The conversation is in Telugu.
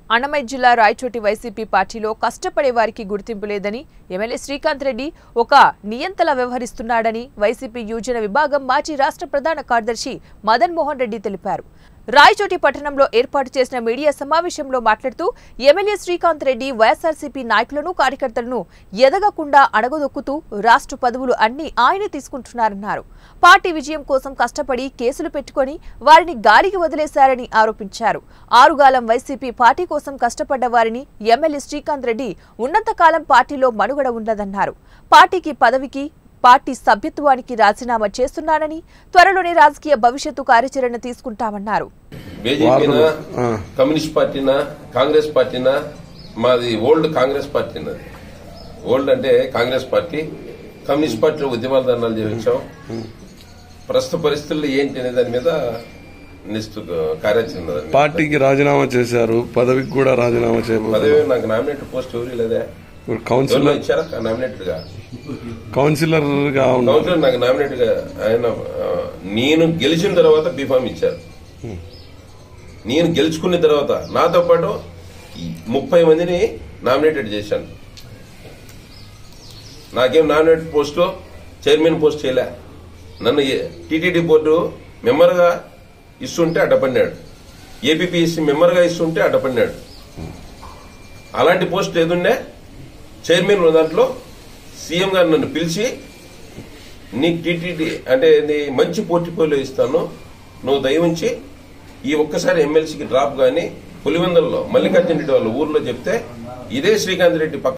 అన్నమయ్య జిల్లా రాయచోటి వైసీపీ పార్టీలో కష్టపడే వారికి గుర్తింపు లేదని ఎమ్మెల్యే శ్రీకాంత్ రెడ్డి ఒక నియంతలా వ్యవహరిస్తున్నాడని వైసీపీ యువజన విభాగం మాజీ రాష్ట్ర ప్రధాన కార్యదర్శి మదన్ మోహన్ రెడ్డి తెలిపారు రాయచోటి పట్టణంలో ఏర్పాటు చేసిన మీడియా సమావేశంలో మాట్లాడుతూ ఎమ్మెల్యే శ్రీకాంత్ రెడ్డి వైఎస్ఆర్సీపీ నాయకులను కార్యకర్తలను ఎదగకుండా అడగదొక్కుతూ రాష్ట్ర పదవులు అన్ని ఆయనే తీసుకుంటున్నారన్నారు పార్టీ విజయం కోసం కష్టపడి కేసులు పెట్టుకొని వారిని గాలికి వదిలేశారని ఆరోపించారు ఆరుగాలం వైసీపీ పార్టీ కోసం కష్టపడ్డ వారిని ఎమ్మెల్యే శ్రీకాంత్ రెడ్డి ఉన్నంతకాలం పార్టీలో మనుగడ ఉండదన్నారు పార్టీకి పదవికి పార్టీ సభ్యత్వానికి రాజీనామా చేస్తున్నానని త్వరలోనే రాజకీయ భవిష్యత్తు కార్యాచరణ తీసుకుంటామన్నారు బీజేపీనా ఆ. కమ్యూనిస్ట్ పార్టీనా కాంగ్రెస్ పార్టీనా మాది ఓల్డ్ కాంగ్రెస్ పార్టీనా ఓల్డ్ అంటే కాంగ్రెస్ పార్టీ కమ్యూనిస్ట్ పార్టీలో ఉద్యమాల ధర్నాలు చేయించాం ప్రస్తుత పరిస్థితుల్లో ఏంటి అనే దాని మీద నెక్స్ట్ కార్యాచరణ దాని మీద. పార్టీకి రాజీనామా చేశారు పదవికి కూడా రాజీనామా చేయబోతున్నారు పదవి నాకు నామినేట్ పోస్ట్ ఎవరు లేదా ఇప్పుడు ఎవరిలో కౌన్సిలర్ ఇచ్చారా నామినేటెడ్ గా కౌన్సిలర్ గా ఉన్నారు కౌన్సిలర్ నాకు నామినేట్ గా ఆయన ఆ, నేను గెలిచిన తర్వాత బీఫామ్ ఇచ్చారు నేను గెలుచుకున్న తర్వాత నాతో పాటు ఈ ముప్పై మందిని నామినేటెడ్ చేశాను నాకేం నామినేట్ పోస్టు చైర్మన్ పోస్ట్ చేయలే నన్ను టీటీడీ బోర్డు మెంబర్గా ఇస్తుంటే అడ్డపడినాడు ఏపీపీఎస్సీ మెంబర్గా ఇస్తుంటే అడ్డపడినాడు అలాంటి పోస్ట్ ఏదుండే చైర్మన్ ఉన్న దాంట్లో సీఎం గారు నన్ను పిలిచి నీకు టీటీడీ అంటే నీ మంచి పోర్టిఫోలియో ఇస్తాను నువ్వు దయవుంచి ఈ ఒక్కసారి ఎమ్మెల్సీకి డ్రాప్ గాని పులివెందుల్లో మల్లికార్జున రెడ్డి వాళ్ళ ఊర్లో చెప్తే ఇదే శ్రీకాంత్ రెడ్డి పక్క